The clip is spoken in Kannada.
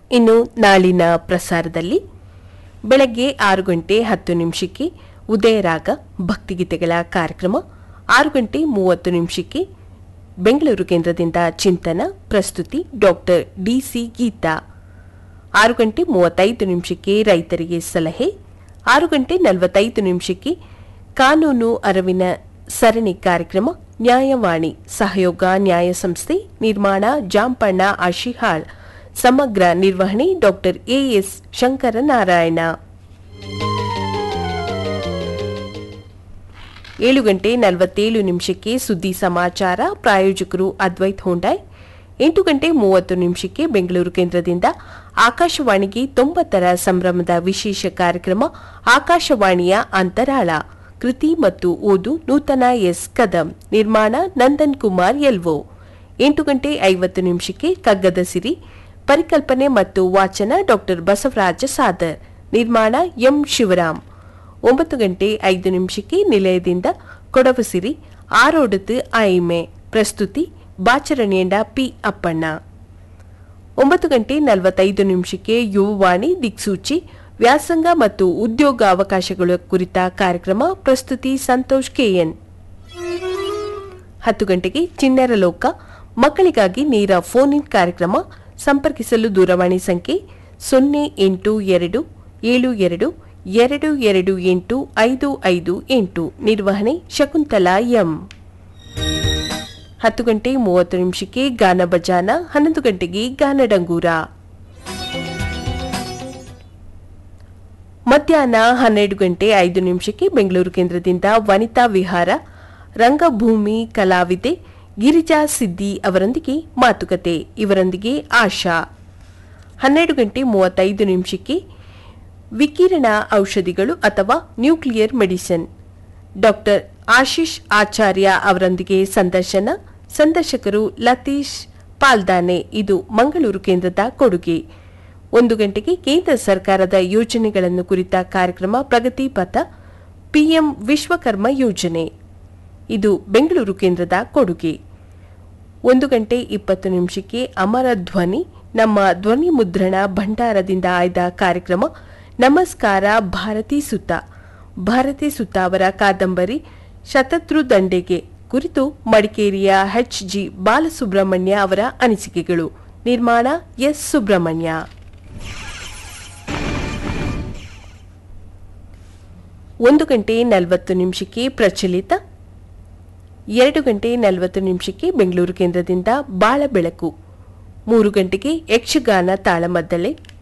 ಇನ್ನು ನಾಳಿನ ಪ್ರಸಾರದಲ್ಲಿ ಬೆಳಗ್ಗೆ ಆರು ಗಂಟೆ ಹತ್ತು ನಿಮಿಷಕ್ಕೆ ಉದಯರಾಗ ಭಕ್ತಿಗೀತೆಗಳ ಕಾರ್ಯಕ್ರಮ ಆರು ಗಂಟೆ ಮೂವತ್ತು ನಿಮಿಷಕ್ಕೆ ಬೆಂಗಳೂರು ಕೇಂದ್ರದಿಂದ ಚಿಂತನ ಪ್ರಸ್ತುತಿ ಡಾಕ್ಟರ್ ಡಿಸಿ ಗೀತಾ ಆರು ಗಂಟೆ ಮೂವತ್ತೈದು ನಿಮಿಷಕ್ಕೆ ರೈತರಿಗೆ ಸಲಹೆ ಆರು ಗಂಟೆ ನಲವತ್ತೈದು ನಿಮಿಷಕ್ಕೆ ಕಾನೂನು ಅರಿವಿನ ಸರಣಿ ಕಾರ್ಯಕ್ರಮ ನ್ಯಾಯವಾಣಿ ಸಹಯೋಗ ನ್ಯಾಯ ಸಂಸ್ಥೆ ನಿರ್ಮಾಣ ಜಾಂಪಣ್ಣ ಆಶಿಹಾಳ್ ಸಮಗ್ರ ನಿರ್ವಹಣೆ ಡಾಕ್ಟರ್ ಎಎಸ್ ಶಂಕರನಾರಾಯಣ ಏಳು ಗಂಟೆ ನಲವತ್ತೇಳು ನಿಮಿಷಕ್ಕೆ ಸುದ್ದಿ ಸಮಾಚಾರ ಪ್ರಾಯೋಜಕರು ಅದ್ವೈತ್ ಹೋಂಡಾಯ್ ಎಂಟು ಗಂಟೆ ಮೂವತ್ತು ನಿಮಿಷಕ್ಕೆ ಬೆಂಗಳೂರು ಕೇಂದ್ರದಿಂದ ಆಕಾಶವಾಣಿಗೆ ತೊಂಬತ್ತರ ಸಂಭ್ರಮದ ವಿಶೇಷ ಕಾರ್ಯಕ್ರಮ ಆಕಾಶವಾಣಿಯ ಅಂತರಾಳ ಕೃತಿ ಮತ್ತು ಓದು ನೂತನ ಎಸ್ ಕದಂ ನಿರ್ಮಾಣ ನಂದನ್ ಕುಮಾರ್ ಎಲ್ವೋ ಎಂಟು ಗಂಟೆ ಐವತ್ತು ನಿಮಿಷಕ್ಕೆ ಕಗ್ಗದ ಸಿರಿ ಪರಿಕಲ್ಪನೆ ಮತ್ತು ವಾಚನ ಡಾಕ್ಟರ್ ಬಸವರಾಜ ಸಾದರ್ ನಿರ್ಮಾಣ ಎಂ ಶಿವರಾಮ್ ಒಂಬತ್ತು ಗಂಟೆ ಐದು ನಿಮಿಷಕ್ಕೆ ನಿಲಯದಿಂದ ಕೊಡವಸಿರಿ ಆರೋಡತು ಆಯಿಮೆ ಪ್ರಸ್ತುತಿ ಬಾಚರಣಿಯಂಡ ಪಿ ಅಪ್ಪಣ್ಣ ಒಂಬತ್ತು ಗಂಟೆ ನಲವತ್ತೈದು ನಿಮಿಷಕ್ಕೆ ಯುವವಾಣಿ ದಿಕ್ಸೂಚಿ ವ್ಯಾಸಂಗ ಮತ್ತು ಉದ್ಯೋಗ ಅವಕಾಶಗಳ ಕುರಿತ ಕಾರ್ಯಕ್ರಮ ಪ್ರಸ್ತುತಿ ಸಂತೋಷ್ ಕೆಎನ್ ಹತ್ತು ಗಂಟೆಗೆ ಚಿಣ್ಣರ ಲೋಕ ಮಕ್ಕಳಿಗಾಗಿ ನೇರ ಫೋನ್ ಇನ್ ಕಾರ್ಯಕ್ರಮ ಸಂಪರ್ಕಿಸಲು ದೂರವಾಣಿ ಸಂಖ್ಯೆ ಸೊನ್ನೆ ಎಂಟು ಎರಡು ಏಳು ಎರಡು ಎರಡು ಎರಡು ಎಂಟು ಐದು ಐದು ಎಂಟು ನಿರ್ವಹಣೆ ಶಕುಂತಲಾ ಎಂ ಹತ್ತು ಗಂಟೆ ಮೂವತ್ತು ನಿಮಿಷಕ್ಕೆ ಗಾನ ಬಜಾನ ಹನ್ನೊಂದು ಗಂಟೆಗೆ ಗಾನ ಡಂಗೂರ ಮಧ್ಯಾಹ್ನ ಹನ್ನೆರಡು ಗಂಟೆ ಐದು ನಿಮಿಷಕ್ಕೆ ಬೆಂಗಳೂರು ಕೇಂದ್ರದಿಂದ ವನಿತಾ ವಿಹಾರ ರಂಗಭೂಮಿ ಕಲಾವಿದೆ ಗಿರಿಜಾ ಸಿದ್ದಿ ಅವರೊಂದಿಗೆ ಮಾತುಕತೆ ಇವರೊಂದಿಗೆ ಆಶಾ ಹನ್ನೆರಡು ಗಂಟೆ ಮೂವತ್ತೈದು ನಿಮಿಷಕ್ಕೆ ವಿಕಿರಣ ಔಷಧಿಗಳು ಅಥವಾ nuclear medicine doctor Ashish Acharya ಅವರೊಂದಿಗೆ ಸಂದರ್ಶನ ಸಂದರ್ಶಕರು ಲತೀಶ್ ಪಾಲ್ದಾನೆ ಇದು ಮಂಗಳೂರು ಕೇಂದ್ರದ ಕೊಡುಗೆ ಒಂದು ಗಂಟೆಗೆ ಕೇಂದ್ರ ಸರ್ಕಾರದ ಯೋಜನೆಗಳನ್ನು ಕುರಿತ ಕಾರ್ಯಕ್ರಮ ಪ್ರಗತಿ ಪಥ ಪಿಎಂ ವಿಶ್ವಕರ್ಮ ಯೋಜನೆ ಇದು ಬೆಂಗಳೂರು ಕೇಂದ್ರದ ಕೊಡುಗೆ ಒಂದು ಗಂಟೆ ಇಪ್ಪತ್ತು ನಿಮಿಷಕ್ಕೆ ಅಮರ ಧ್ವನಿ ನಮ್ಮ ಧ್ವನಿ ಮುದ್ರಣ ಭಂಡಾರದಿಂದ ಆಯ್ದ ಕಾರ್ಯಕ್ರಮ ನಮಸ್ಕಾರ ಭಾರತಿ ಸುತ್ತ ಭಾರತಿ ಸುತ್ತ ಅವರ ಕಾದಂಬರಿ ಶತತೃ ದಂಡೆಗೆ ಕುರಿತು ಮಡಿಕೇರಿಯ ಎಚ್ ಜಿ ಬಾಲಸುಬ್ರಹ್ಮಣ್ಯ ಅವರ ಅನಿಸಿಕೆಗಳು ನಿರ್ಮಾಣ ಎಸ್ ಸುಬ್ರಹ್ಮಣ್ಯ ಒಂದು ಗಂಟೆ ನಲವತ್ತು ನಿಮಿಷಕ್ಕೆ ಪ್ರಚಲಿತ ಎರಡು ಗಂಟೆ ನಲವತ್ತು ನಿಮಿಷಕ್ಕೆ ಬೆಂಗಳೂರು ಕೇಂದ್ರದಿಂದ ಬಾಳ ಬೆಳಕು ಮೂರು ಗಂಟೆಗೆ ಯಕ್ಷಗಾನ ತಾಳಮದ್ದಳೆ